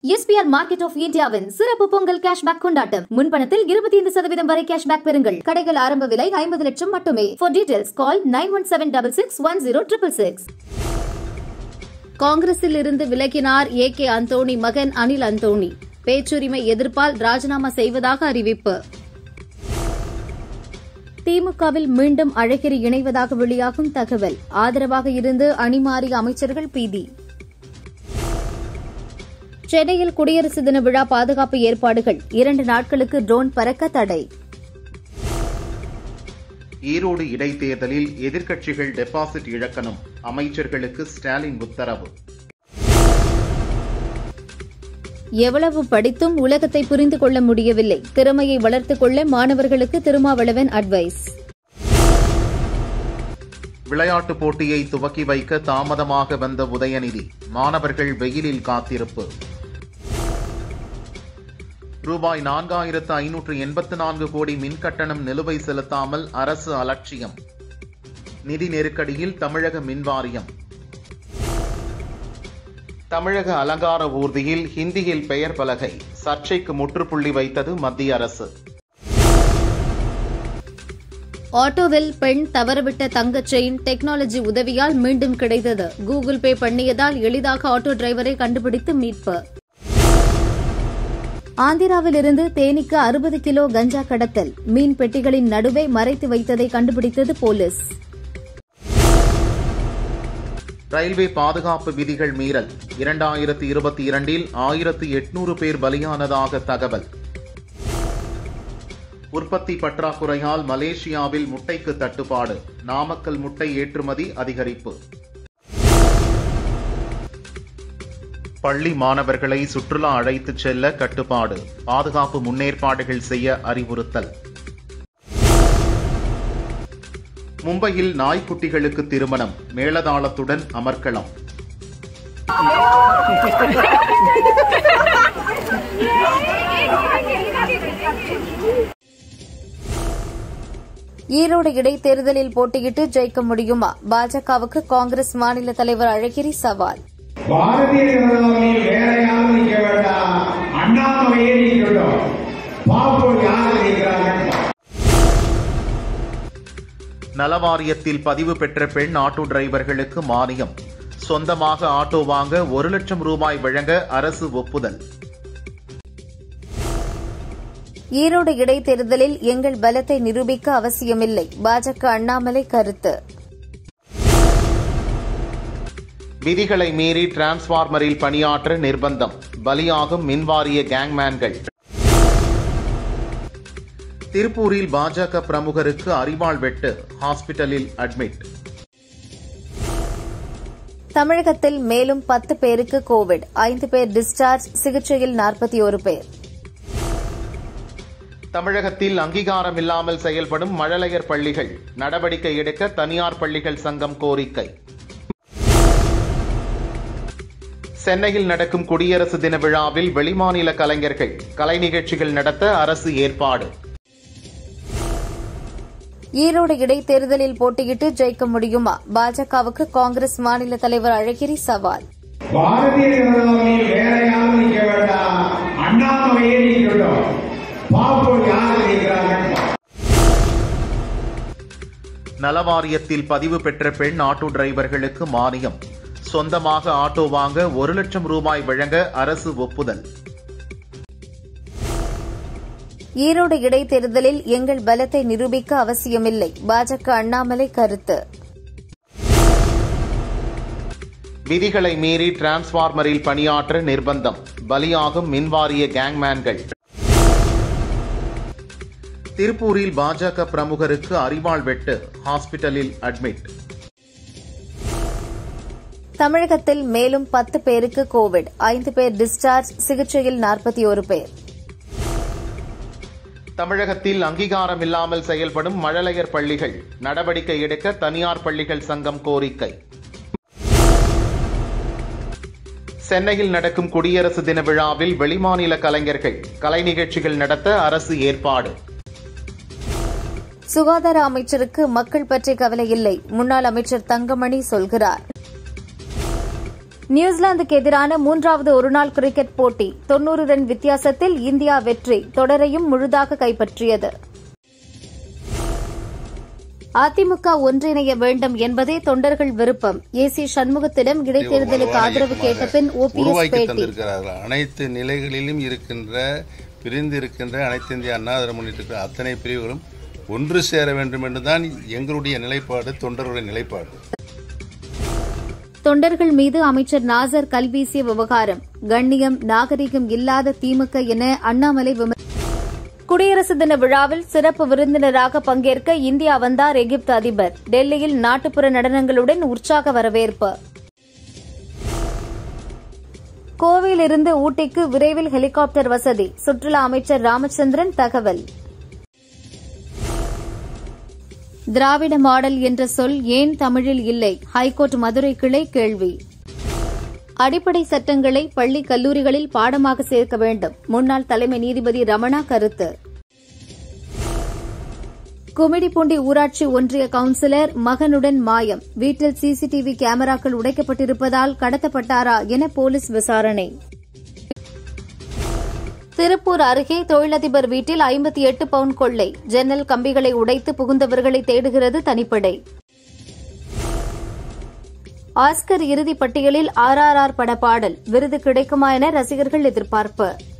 SPR market of இந்தியாவின் சிறப்பு Pongal cashback கொண்டாட்டம் முன்பணத்தில் இருபத்தி ஐந்து சதவீதம் வரை கேஷ்பேக் பெறுங்கள் கடைகள் ஆரம்ப விலை ஐம்பது லட்சம் மட்டுமே for details call nine one seven double six one zero triple six காங்கிரஸில் இருந்து விலகினார் ஏ கே அந்தோணி மகன் அனில் அந்தோணி பேச்சுரிமை எதிர்ப்பால் ராஜினாமா செய்வதாக அறிவிப்பு திமுகவில் மீண்டும் அழகிரி இணைவதாக வெளியாகும் தகவல் ஆதரவாக இருந்து அணிமாறிய அமைச்சர்கள் பீதி சென்னையில் குடியரசு தின விழா பாதுகாப்பு ஏற்பாடுகள் இரண்டு நாட்களுக்கு ட்ரோன் பறக்க தடை ஈரோடு இடைத்தேர்தலில் எதிர்க்கட்சிகள் டெபாசிட் இழக்கணும் அமைச்சர்களுக்கு ஸ்டாலின் உத்தரவு எவ்வளவு படித்தும் உலகத்தை புரிந்து கொள்ள முடியவில்லை திறமையை வளர்த்துக் கொள்ள மாணவர்களுக்கு திருமாவளவன் அட்வைஸ் விளையாட்டுப் போட்டியை துவக்கி வைக்க தாமதமாக வந்த உதயநிதி மாணவர்கள் வெயிலில் காத்திருப்பு ரூபாய் நான்காயிரத்து ஐநூற்று எண்பத்து நான்கு கோடி மின்கட்டணம் நிலுவை செலுத்தாமல் அரசு அலட்சியம் நிதி நெருக்கடியில் தமிழக மின்வாரியம் தமிழக அலங்கார ஊர்தியில் ஹிந்தியில் பெயர் பலகை சர்ச்சைக்கு முற்றுப்புள்ளி வைத்தது மத்திய அரசு ஆட்டோவில் பெண் தவறவிட்ட தங்கச் செயின் டெக்னாலஜி உதவியால் மீண்டும் கிடைத்தது கூகுள் பே பண்ணியதால் எளிதாக ஆட்டோ டிரைவரை கண்டுபிடித்து மீட்பு ஆந்திராவில் இருந்து தேனிக்கு அறுபது கிலோ கஞ்சா கடத்தல் மீன் பெட்டிகளின் நடுவே மறைத்து வைத்ததை கண்டுபிடித்தது போலீஸ் ரயில்வே பாதுகாப்பு விதிகள் மீறல் இரண்டாயிரத்தி இருபத்தி இரண்டில் ஆயிரத்து எட்நூறு பேர் பலியானதாக தகவல் உற்பத்தி பற்றாக்குறையால் மலேசியாவில் முட்டைக்கு தட்டுப்பாடு நாமக்கல் முட்டை ஏற்றுமதி அதிகரிப்பு பள்ளி மாணவர்களை சுற்றுலா அழைத்துச் செல்ல கட்டுப்பாடு பாதுகாப்பு முன்னேற்பாடுகள் செய்ய அறிவுறுத்தல் மும்பையில் நாய்க்குட்டிகளுக்கு திருமணம் மேளதாளத்துடன் அமர்க்களம் ஈரோடு இடைத்தேர்தலில் போட்டியிட்டு ஜெயிக்க முடியுமா பாஜகவுக்கு காங்கிரஸ் மாநில தலைவர் அழகிரி சவால் பாரதிய ஜனதாவில் வேற யாரும் நிற்க வேண்டாம் அண்ணாமலையே நிற்கட்டும் பாப்போம் யார் நிற்கிறாங்க நலவாரியத்தில் பதிவு பெற்ற பெண் ஆட்டோ டிரைவர்களுக்கு மானியம் சொந்தமாக ஆட்டோ வாங்க ஒரு லட்சம் ரூபாய் வழங்க அரசு ஒப்புதல் ஈரோடு இடைத்தேர்தலில் எங்கள் பலத்தை நிரூபிக்க அவசியமில்லை பாஜக அண்ணாமலை கருத்து விதிகளை மீறி டிரான்ஸ்பார்மரில் பணியாற்ற நிர்பந்தம் பலியாகும் மின்வாரிய கேங்மேன்கள் திருப்பூரில் பாஜக பிரமுகருக்கு அறிவாள் வெட்டு ஹாஸ்பிட்டலில் அட்மிட் தமிழகத்தில் மேலும் பத்து பேருக்கு கோவிட் ஐந்து பேர் டிஸ்சார்ஜ் சிகிச்சையில் நாற்பத்தி ஒரு பேர் தமிழகத்தில் அங்கீகாரம் இல்லாமல் செயல்படும் மழலையர் பள்ளிகள் நடவடிக்கை எடுக்க தனியார் பள்ளிகள் சங்கம் கோரிக்கை சென்னையில் நடக்கும் குடியரசு தின விழாவில் வெளிமாநில கலைஞர்கள் கலை நிகழ்ச்சிகள் நடத்த அரசு ஏற்பாடு ஈரோடு இடைத்தேர்தலில் போட்டியிட்டு ஜெயிக்க முடியுமா பாஜகவுக்கு காங்கிரஸ் மாநில தலைவர் அழகிரி சவால் பாரதிய ஜனதாவில் வேற யாரும் நிற்க வேண்டாம் அண்ணாமலையே நிற்கட்டும் பாப்போம் யார் நிற்கிறாங்க நலவாரியத்தில் பதிவு பெற்ற பெண் ஆட்டோ டிரைவர்களுக்கு மானியம் சொந்தமாக ஆட்டோ வாங்க ஒரு லட்சம் ரூபாய் வழங்க அரசு ஒப்புதல் ஈரோடு இடைத்தேர்தலில் எங்கள் பலத்தை நிரூபிக்க அவசியமில்லை பாஜக அண்ணாமலை கருத்து விதிகளை மீறி டிரான்ஸ்பார்மரில் பணியாற்ற நிர்பந்தம் பலியாகும் மின்வாரிய கேங்மேன்கள் திருப்பூரில் பாஜக பிரமுகருக்கு அறிவாள் வெட்டு ஹாஸ்பிட்டலில் அட்மிட் தமிழகத்தில் மேலும் பத்து பேருக்கு கோவிட் ஐந்து பேர் டிஸ்சார்ஜ் சிகிச்சையில் நாற்பத்தி ஒரு பேர் தமிழகத்தில் அங்கீகாரம் இல்லாமல் செயல்படும் மழலையர் பள்ளிகள் நடவடிக்கை எடுக்க தனியார் பள்ளிகள் சங்கம் கோரிக்கை சென்னையில் நடக்கும் குடியரசு தின விழாவில் வெளிமாநில கலைஞர்கள் கலை நிகழ்ச்சிகள் நடத்த அரசு ஏற்பாடு சுகாதார அமைச்சருக்கு மக்கள் பற்றி கவலை இல்லை முன்னாள் அமைச்சர் தங்கமணி சொல்கிறார் நியூசிலாந்துக்கு எதிரான மூன்றாவது ஒருநாள் கிரிக்கெட் போட்டி தொன்னூறு ரன் வித்தியாசத்தில் இந்தியா வெற்றி தொடரையும் முழுதாக கைப்பற்றியது அதிமுக ஒன்றிணைய வேண்டும் என்பதே தொண்டர்கள் விருப்பம் ஏ சி சண்முகத்திடம் இடைத்தேர்தலுக்கு ஆதரவு கேட்ட பின் ஓபிஎஸ் உருவாக்கி பேட்டி தந்திருக்கிறார்கள் அனைத்து நிலைகளிலும் இருக்கின்ற பிரிந்து இருக்கின்ற அனைத்து இந்திய அண்ணா திராவிட முன்னேற்ற கழக அத்தனை பிரிவுகளும் ஒன்று சேர வேண்டும் என்றுதான் எங்களுடைய நிலைப்பாடு தொண்டர்களுடைய நிலைப்பாடு தொண்டர்கள் மீது அமைச்சர் நாசர் கல்வீசிய விவகாரம் கண்ணியம் நாகரிகம் இல்லாத திமுக என அண்ணாமலை விமர் குடியரசு தின விழாவில் சிறப்பு விருந்தினராக பங்கேற்க இந்தியா வந்தார் எகிப்து அதிபர் டெல்லியில் நாட்டுப்புற நடனங்களுடன் உற்சாக வரவேற்பு கோவையிலிருந்து ஊட்டிக்கு விரைவில் ஹெலிகாப்டர் வசதி சுற்றுலா அமைச்சர் ராமச்சந்திரன் தகவல் திராவிட மாடல் என்ற சொல் ஏன் தமிழில் இல்லை ஹைகோர்ட் மதுரை கிளை கேள்வி அடிப்படை சட்டங்களை பள்ளி கல்லூரிகளில் பாடமாக சேர்க்க வேண்டும் முன்னாள் தலைமை நீதிபதி ரமணா கருத்து குமிடிப்பூண்டி ஊராட்சி ஒன்றிய கவுன்சிலர் மகனுடன் மாயம் வீட்டில் சிசிடிவி கேமராக்கள் உடைக்கப்பட்டிருப்பதால் கடத்தப்பட்டாரா என போலீஸ் விசாரணை திருப்பூர் அருகே தொழிலதிபர் வீட்டில் ஐம்பத்தி எட்டு பவுண்ட் கொள்ளை ஜன்னல் கம்பிகளை உடைத்து புகுந்தவர்களை தேடுகிறது தனிப்படை ஆஸ்கர் இறுதிப் பட்டியலில் ஆர்ஆர்ஆர் பட பாடல் விருது கிடைக்குமா என ரசிகர்கள் எதிர்பார்ப்பு